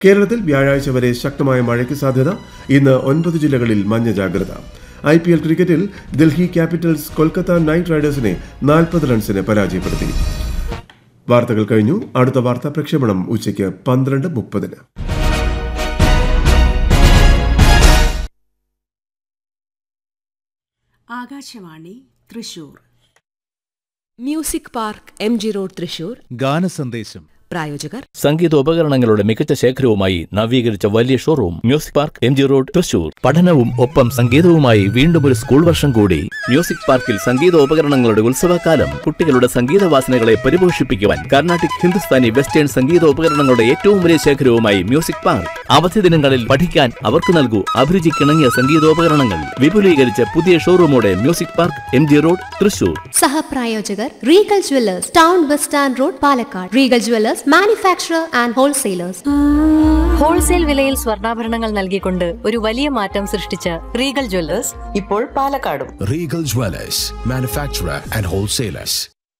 കേരളത്തിൽ വ്യാഴാഴ്ച വരെ ശക്തമായ മഴയ്ക്ക് സാധ്യത ഇന്ന് ഒൻപത് ജില്ലകളിൽ മഞ്ഞ ജാഗ്രത ഐ പി എൽ ക്രിക്കറ്റിൽ ഡൽഹി ക്യാപിറ്റൽസ് കൊൽക്കത്ത നൈറ്റ് റൈഡേഴ്സിനെ നാൽപ്പത് റൺസിന് പരാജയപ്പെടുത്തി വാർത്തകൾ കഴിഞ്ഞു അടുത്ത വാർത്താ പ്രക്ഷേപണം ഉച്ചയ്ക്ക് പന്ത്രണ്ട് മുപ്പതിന് Akashvani Thrissur music park M G road Thrissur ഗാനസന്ദേശം പ്രായോജകർ സംഗീതോപകരണങ്ങളുടെ മികച്ച ശേഖരവുമായി നവീകരിച്ച വലിയ showroom music park M G road Thrissur പഠനവും ഒപ്പം സംഗീതവുമായി വീണ്ടും ഒരു സ്കൂൾ വർഷം കൂടി മ്യൂസിക് പാർക്കിൽ സംഗീതോപകരണങ്ങളുടെ ഉത്സവകാലം കുട്ടികളുടെ സംഗീത വാസനകളെ പരിപോഷിപ്പിക്കുവാൻ കർണാട്ടിക് ഹിന്ദുസ്ഥാനി വെസ്റ്റേൺ സംഗീതോപകരണങ്ങളുടെ ഏറ്റവും വലിയ ശേഖരവുമായി മ്യൂസിക് പാർക്ക് അവധി ദിനങ്ങളിൽ പഠിക്കാൻ അവർക്ക് നൽകൂ അഭിരുചിക്കിണങ്ങിയ സംഗീതോപകരണങ്ങൾ വിപുലീകരിച്ച പുതിയ ഷോറൂമോടെ music park M G road Thrissur സഹപ്രായോജകർ Regal jewellers town bus stand road Palakkad Regal jewellers manufacturer and wholesalers wholesale വിലയിൽ സ്വർണ്ണാഭരണങ്ങൾ നൽകിക്കൊണ്ട് ഒരു വലിയ മാറ്റം സൃഷ്ടിച്ച റീഗൽ ജ്വല്ലേഴ്സ് ഇപ്പോൾ പാലക്കാടും Regal Dwellers, manufacturer and wholesalers.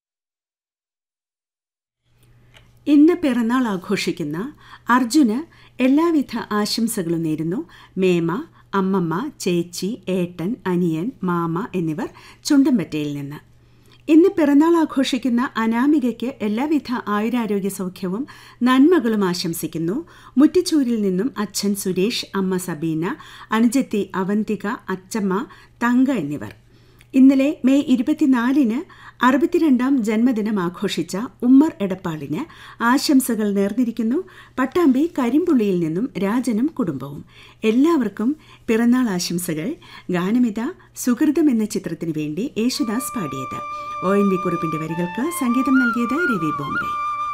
ഇന്ന് പിറന്നാൾ ആഘോഷിക്കുന്ന അർജുന് എല്ലാവിധ ആശംസകളും നേരുന്നു മേമ അമ്മമ്മ ചേച്ചി ഏട്ടൻ അനിയൻ മാമ എന്നിവർ ചുണ്ടമ്പറ്റയിൽ നിന്ന് ഇന്ന് പിറന്നാൾ ആഘോഷിക്കുന്ന അനാമികയ്ക്ക് എല്ലാവിധ ആയുരാരോഗ്യ സൗഖ്യവും നന്മകളും ആശംസിക്കുന്നു മുറ്റിച്ചൂരിൽ നിന്നും അച്ഛൻ സുരേഷ് അമ്മ സബീന അനുജത്തി അവന്തിക അച്ചമ്മ തങ്ക എന്നിവർ ഇന്നലെ മെയ് ഇരുപത്തിനാലിന് അറുപത്തിരണ്ടാം ജന്മദിനം ആഘോഷിച്ച ഉമ്മർ എടപ്പാളിന് ആശംസകൾ നേർന്നിരിക്കുന്നു പട്ടാമ്പി കരിമ്പുള്ളിയിൽ നിന്നും രാജനും കുടുംബവും എല്ലാവർക്കും പിറന്നാൾ ആശംസകൾ ഗാനമിത സുഹൃതം എന്ന ചിത്രത്തിനു വേണ്ടി യേശുദാസ് പാടിയത് ഒ എൻ വി കുറിപ്പിന്റെ വരികൾക്ക് സംഗീതം നൽകിയത് രവി ബോംബെ